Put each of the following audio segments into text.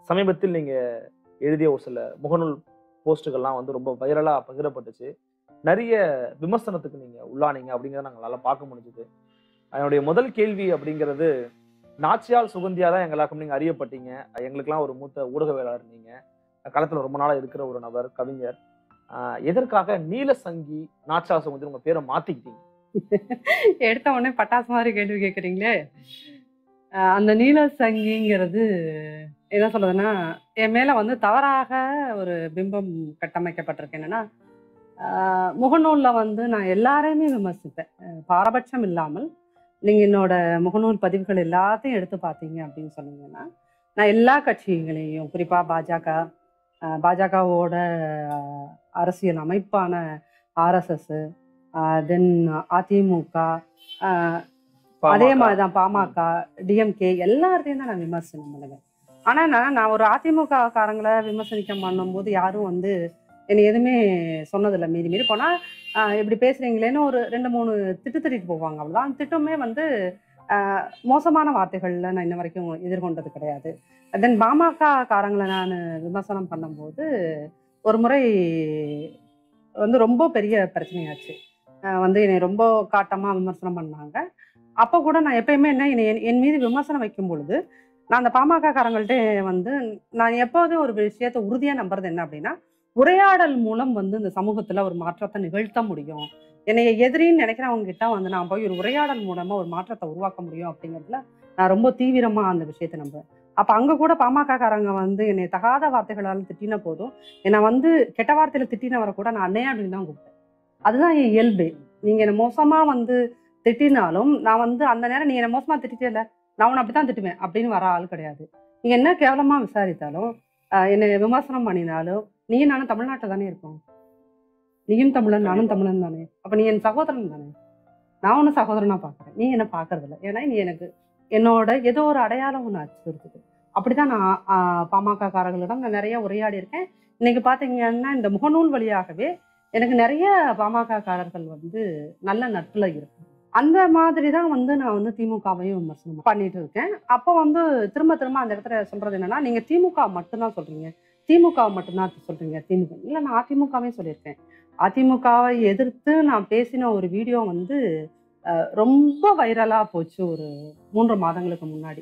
சமீபத்தில் நீங்க எழுதிய ஒரு சில முகநூல் போஸ்ட்டுகள்லாம் வந்து ரொம்ப வைரலா பகிரப்பட்டுச்சு நிறைய விமர்சனத்துக்கு நீங்க உள்ளானீங்க அப்படிங்கிறத நாங்களால பார்க்க முடிஞ்சுது என்னுடைய முதல் கேள்வி அப்படிங்கிறது நாச்சியால் சுகந்தியா தான் எங்களாக்கும் நீங்க அறியப்பட்டீங்க எங்களுக்கெல்லாம் ஒரு மூத்த ஊடகவியலாளர் நீங்க களத்துல ரொம்ப நாளா இருக்கிற ஒரு நபர் கவிஞர் ஆஹ் எதற்காக நீலசங்கி நாச்சியால் சுகந்தி உங்க பேரை மாத்திக்கிட்டீங்க எடுத்த உடனே பட்டாசு மாதிரி கேள்வி கேட்குறீங்களே அஹ் அந்த நீல சங்கிங்கிறது என்ன சொல்றதுன்னா என் மேல வந்து தவறாக ஒரு பிம்பம் கட்டமைக்கப்பட்டிருக்கு என்னன்னா அஹ் முகநூல்ல வந்து நான் எல்லாரையுமே விமர்சிப்பேன் அஹ் பாரபட்சம் இல்லாமல் நீங்க என்னோட முகநூல் பதிவுகள் எல்லாத்தையும் எடுத்து பார்த்தீங்க அப்படின்னு சொன்னீங்கன்னா நான் எல்லா கட்சிகளையும் குறிப்பா பாஜக அஹ் பாஜகவோட அஹ், அரசியல் அமைப்பான ஆர்எஸ்எஸ் தென் அதிமுக அஹ், அதே மாதிரி தான் பாமக டிஎம்கே எல்லாத்தையும் தான் நான் விமர்சனம் பண்ணுவேன் ஆனா நான் நான் ஒரு அதிமுக காரங்களை விமர்சனிக்க பண்ணும்போது யாரும் வந்து என்னை எதுவுமே சொன்னதில்லை மீறி மீறி போனா ஆஹ் இப்படி பேசுறீங்களேன்னு ஒரு ரெண்டு மூணு திட்டு திட்டிட்டு போவாங்க அவ்வளவுதான் அந்த திட்டமே வந்து ஆஹ் மோசமான வார்த்தைகள்ல நான் இன்ன வரைக்கும் எதிர்கொண்டது கிடையாது தென் பாமக காரங்களை நான் விமர்சனம் பண்ணும்போது ஒரு முறை வந்து ரொம்ப பெரிய பிரச்சனையாச்சு ஆஹ் வந்து என்னை ரொம்ப காட்டமா விமர்சனம் பண்ணாங்க அப்போ கூட நான் எப்பயுமே என்ன என்னை என் என் மீது விமர்சனம் வைக்கும் பொழுது நான் அந்த பாமக காரங்கள்ட்ட வந்து நான் எப்போதும் ஒரு விஷயத்தை உறுதியா நம்புறது என்ன அப்படின்னா உரையாடல் மூலம் வந்து இந்த சமூகத்துல ஒரு மாற்றத்தை நிகழ்த்த முடியும் என்னை எதிரின்னு நினைக்கிறவங்க கிட்ட வந்து நான் போய் ஒரு உரையாடல் மூலமா ஒரு மாற்றத்தை உருவாக்க முடியும் அப்படிங்கிறதுல நான் ரொம்ப தீவிரமா அந்த விஷயத்தை நம்புறேன் அப்ப அங்க கூட பாமக காரங்க வந்து என்னை தகாத வார்த்தைகளால் திட்டின போதும் என்னை வந்து கெட்ட வார்த்தையில திட்டினவரை கூட நான் அண்ணே அப்படின்னு தான் கூப்பிட்டேன் அதுதான் என் இயல்பு நீங்க என்ன மோசமா வந்து திட்டினாலும் நான் வந்து அந்த நேரம் நீ என்ன மோசமா திட்டிட்டே இல்ல நான் உன்னை அப்படித்தான் திட்டுவேன் அப்படின்னு வர ஆள் கிடையாது நீங்க என்ன கேவலமா விசாரித்தாலும் ஆஹ் என்னை விமர்சனம் பண்ணினாலும் நீயும் நானும் தமிழ்நாட்டில் தானே இருக்கோம் நீயும் தமிழன் நானும் தமிழன் தானே அப்ப நீ என் சகோதரன் தானே நான் ஒன்னும் சகோதரனா பாக்குறேன் நீ என்ன பாக்குறது இல்ல ஏன்னா நீ எனக்கு என்னோட ஏதோ ஒரு அடையாளம் ஒன்று அச்சுறுத்துது அப்படிதான் நான் ஆஹ் பாமக காரர்களிடம் நான் நிறைய உரையாடி இருக்கேன் இன்னைக்கு பாத்தீங்கன்னா இந்த முகநூல் வழியாகவே எனக்கு நிறைய பாமக காரர்கள் வந்து நல்ல நட்புல இருக்கு அந்த மாதிரி தான் வந்து நான் வந்து திமுகவையும் விமர்சனம் பண்ணிட்டு இருக்கேன் அப்போ வந்து திரும்ப திரும்ப அந்த இடத்துல சொல்றது என்னன்னா நீங்க திமுக மட்டும்தான் சொல்றீங்க திமுக மட்டும்தான் சொல்றீங்க திமுக இல்ல நான் அதிமுகவையும் சொல்லியிருக்கேன் அதிமுகவை எதிர்த்து நான் பேசின ஒரு வீடியோ வந்து அஹ், ரொம்ப வைரலா போச்சு ஒரு மூன்று மாதங்களுக்கு முன்னாடி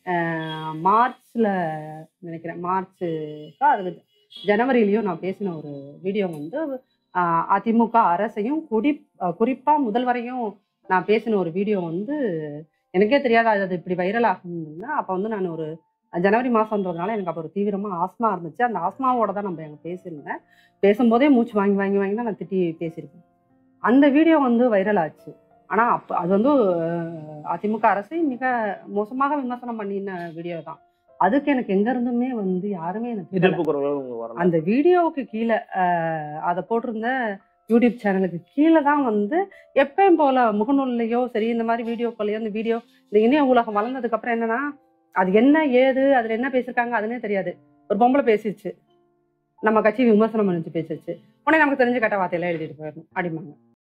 அஹ், மார்ச்ல நினைக்கிறேன் மார்ச் அது ஜனவரியிலயும் நான் பேசின ஒரு வீடியோ வந்து அஹ், அதிமுக அரசையும் குடி அஹ், குறிப்பா முதல்வரையும் நான் பேசின ஒரு வீடியோ வந்து எனக்கே தெரியாது அது அது இப்படி வைரல் ஆகும்னா அப்போ வந்து நான் ஒரு ஜனவரி மாதம்ன்றதுனால எனக்கு அப்போ ஒரு தீவிரமாக ஆஸ்மா இருந்துச்சு அந்த ஆஸ்மாவோட தான் நம்ம எங்க பேசியிருந்தேன் பேசும்போதே மூச்சு வாங்கி வாங்கி வாங்கி தான் நான் திட்டி பேசியிருக்கேன் அந்த வீடியோ வந்து வைரல் ஆச்சு ஆனால் அப்போ அது வந்து அஹ், அதிமுக அரசை மிக மோசமாக விமர்சனம் பண்ணின வீடியோ தான் அதுக்கு எனக்கு எங்க இருந்துமே வந்து யாருமே எனக்கு திட்டல. எதிர்ப்பு குரல்கள் உங்க வரல அந்த வீடியோவுக்கு கீழே அஹ், அதை போட்டிருந்த யூடியூப் சேனலுக்கு கீழே தான் வந்து எப்பயும் போல முகநூல்லையோ சரி இந்த மாதிரி வீடியோக்கள்லையோ இந்த வீடியோ இந்த இணைய உலகம் வளர்ந்ததுக்கு அப்புறம் என்னன்னா அது என்ன ஏது அதுல என்ன பேசியிருக்காங்க அதுனே தெரியாது ஒரு பொம்பளை பேசிடுச்சு நம்ம கட்சி விமர்சனம் பண்ணிச்சு பேசிடுச்சு உடனே நமக்கு தெரிஞ்ச கட்ட வார்த்தையெல்லாம் எழுதிட்டு போயிடணும் அப்படிம்பாங்க